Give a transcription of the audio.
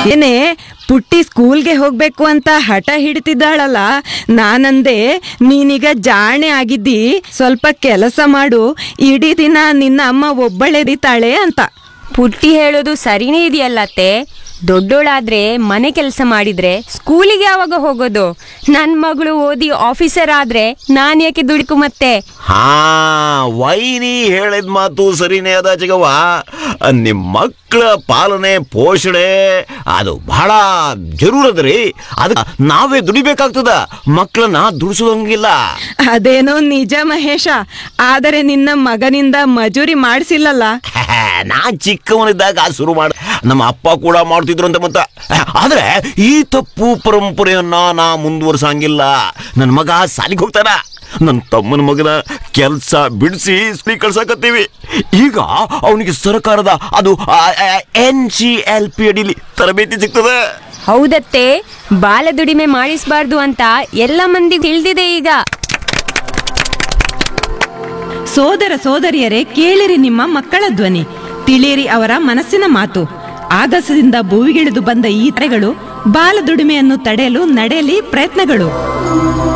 ಏನೇ ಪುಟ್ಟಿ ಸ್ಕೂಲ್ಗೆ ಹೋಗ್ಬೇಕು ಅಂತ ಹಠ ಹಿಡಿತಿದ್ದಾಳಲ್ಲ ನಾನಂದೆ ನೀನೀಗ ಜಾಣೆ ಆಗಿದ್ದಿ ಸ್ವಲ್ಪ ಕೆಲಸ ಮಾಡು ಇಡೀ ದಿನ ನಿನ್ನ ಅಮ್ಮ ಒಬ್ಬಳೆದಿತಾಳೆ ಅಂತ ಪುಟ್ಟಿ ಹೇಳೋದು ಸರಿನೇ ಇದೆಯಲ್ಲತ್ತೆ ದೊಡ್ಡೋಳಾದ್ರೆ ಮನೆ ಕೆಲಸ ಮಾಡಿದ್ರೆ ಸ್ಕೂಲಿಗೆ ಯಾವಾಗ ಹೋಗೋದು ನನ್ನ ಮಗಳು ಓದಿ ಆಫೀಸರ್ ಆದ್ರೆ ನಾನು ಯಾಕೆ ದುಡುಕು ಮತ್ತೆ ಹಾ ವೈನಿ ಹೇಳಿದ ಮಾತು ಸರಿನೇ ಅದ ಚಿಗವ್ವ ನಿಮ್ಮ ಮಕ್ಕಳ ಪಾಲನೆ ಪೋಷಣೆ ಅದು ಬಹಳ ಜರೂರದ್ರಿ ಅದಕ್ಕೆ ನಾವೇ ದುಡಿಬೇಕಾಗ್ತದ ಮಕ್ಕಳನ್ನ ದುಡಿಸೋದಂಗಿಲ್ಲ ಅದೇನೋ ನಿಜ ಮಹೇಶ ಆದರೆ ನಿನ್ನ ಮಗನಿಂದ ಮಜೂರಿ ಮಾಡಿಸಿಲ್ಲಲ್ಲ ನಾ ಚಿಕ್ಕವನಿದ್ದಾಗ ಆ ಶುರು ಮಾಡ ನಮ್ಮ ಅಪ್ಪ ಕೂಡ ಮಾಡ್ತಿದ್ರು ಅಂತ ಮತ್ತ ಆದ್ರೆ ಈ ತಪ್ಪು ಪರಂಪರೆಯನ್ನ ನಾ ಮುಂದುವರ್ಸಂಗಿಲ್ಲ ನನ್ನ ಮಗ ಸಾಲಿಗೆ ಹೋಗ್ತಾನ ನನ್ನ ತಮ್ಮನ ಮಗನ ಕೆಲಸ ಬಿಡಿಸಿ ಸ್ಲೀ ಕಳ್ಸಕತ್ತೀವಿ ಈಗ ಅವನಿಗೆ ಸರ್ಕಾರದ ಅದು ಎನ್ ಸಿ ಎಲ್ ಪಿ ಅಡಿಲಿ ತರಬೇತಿ ಸಿಗ್ತದೆ ಹೌದತ್ತೆ ಬಾಲ ದುಡಿಮೆ ಮಾಡಿಸ್ಬಾರ್ದು ಅಂತ ಎಲ್ಲ ಮಂದಿ ತಿಳಿದಿದೆ ಈಗ ಸೋದರ ಸೋದರಿಯರೇ ಕೇಳಿರಿ ನಿಮ್ಮ ಮಕ್ಕಳ ಧ್ವನಿ ತಿಳಿಯಿರಿ ಅವರ ಮನಸ್ಸಿನ ಮಾತು ಆಗಸದಿಂದ ಭೂವಿಗಿಳಿದು ಬಂದ ಈ ತರೆಗಳು ಬಾಲ ದುಡಿಮೆಯನ್ನು ತಡೆಯಲು ನಡೆಯಲಿ ಪ್ರಯತ್ನಗಳು